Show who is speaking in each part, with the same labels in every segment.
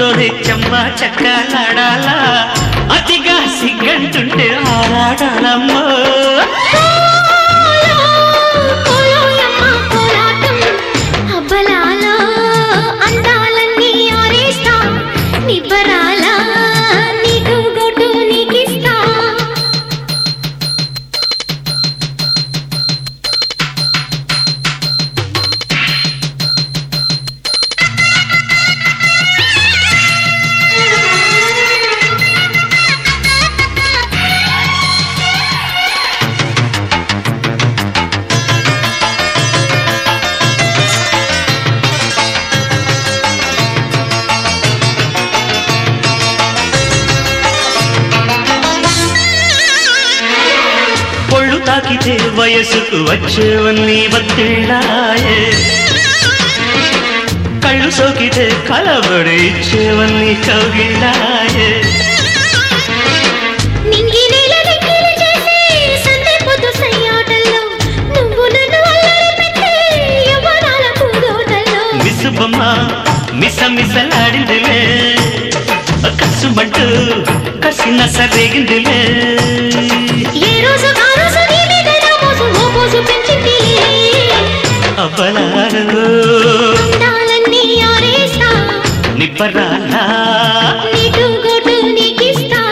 Speaker 1: వాకిట్లోనే చెమ్మ చక్కలాడాలా అతిగా సిగ్గంటుంటే ఆరాడాలమ్మో
Speaker 2: కోలో, కోలోయమ్మ కోలాటం. అబ్బలాలో అందాలన్నీ ఆరేస్తా. నిబ్బరాల నీకు గొడ్డు నీకిస్తా.
Speaker 1: పొళ్ళు తాకితే వయసుకు వచ్చేవన్నీ బతిళ్ళాయే కళ్ళు సోకితే కలబడి ఇచ్చేవన్నీ కౌగిళ్ళాయే
Speaker 2: నింగి నేల నెక్కిలి చేసి సందే పొద్దు సయ్యాటల్లో నువ్వు నన్ను అల్లరి పెట్టే యవ్వనాల పూదోటల్లో
Speaker 1: మిసుబమ్మ మిస మిసలాడిందిలే కసుమంటూ కసిన సరేగిందిలే
Speaker 2: ఏ రోజు ఆ రోజు నీ మీద నా మోసు ఓ మోసు పెంచింది
Speaker 1: అబలాలు
Speaker 2: అందాలన్నీ ఆరేస్తా
Speaker 1: నిబ్బరాలా
Speaker 2: నీకు గొడ్డు నీకిస్తా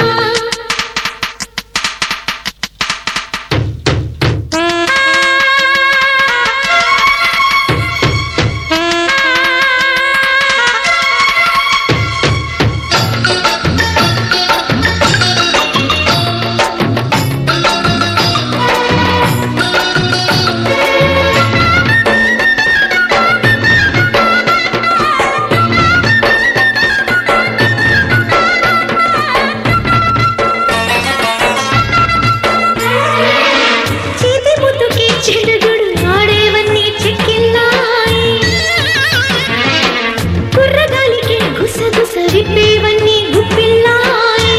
Speaker 2: చేతి ముద్దుకి చెడుగుడు ఆడేవన్నీ చెక్కిల్లాయి కుర్రగాలికి గుసగుస విప్పేవన్నీ గుప్పిల్లాయి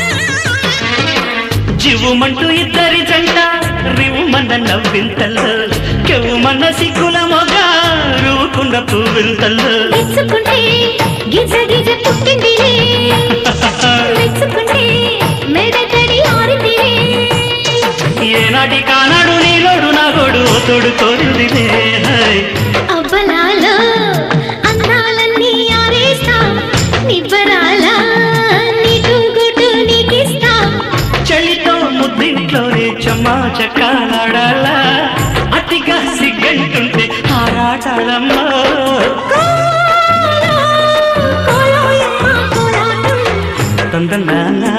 Speaker 1: జివ్వుమంటూ ఇద్దరి జంట రివ్వుమన్న నవ్వింతల్లో కెవ్వుమన్న సిగ్గుల మొగ రువుకున్న పువ్వింతల్లో
Speaker 2: మెచ్చుకుంటే గిజ గిజ పుట్టిందిలే మెచ్చుకుంటే మెడతడి ఆరిందిలే
Speaker 1: ఏనాటి కానాడు నీలోడు నాగోడు తోడు కోరిందిలే హై.
Speaker 2: అబ్బలాలో అందాలన్నీ ఆరేస్తా నిబ్బరాల నీకు గుడ్డు నీకిస్తా
Speaker 1: చలితో ముద్దింట్లోనే చెమ్మా చక్కాలాడాలా అతిగా సిగ్గంటుంటే ఆరాటాలమ్మా
Speaker 2: కోలో, కోలోయమ్మ కోలాటం
Speaker 1: తందనానా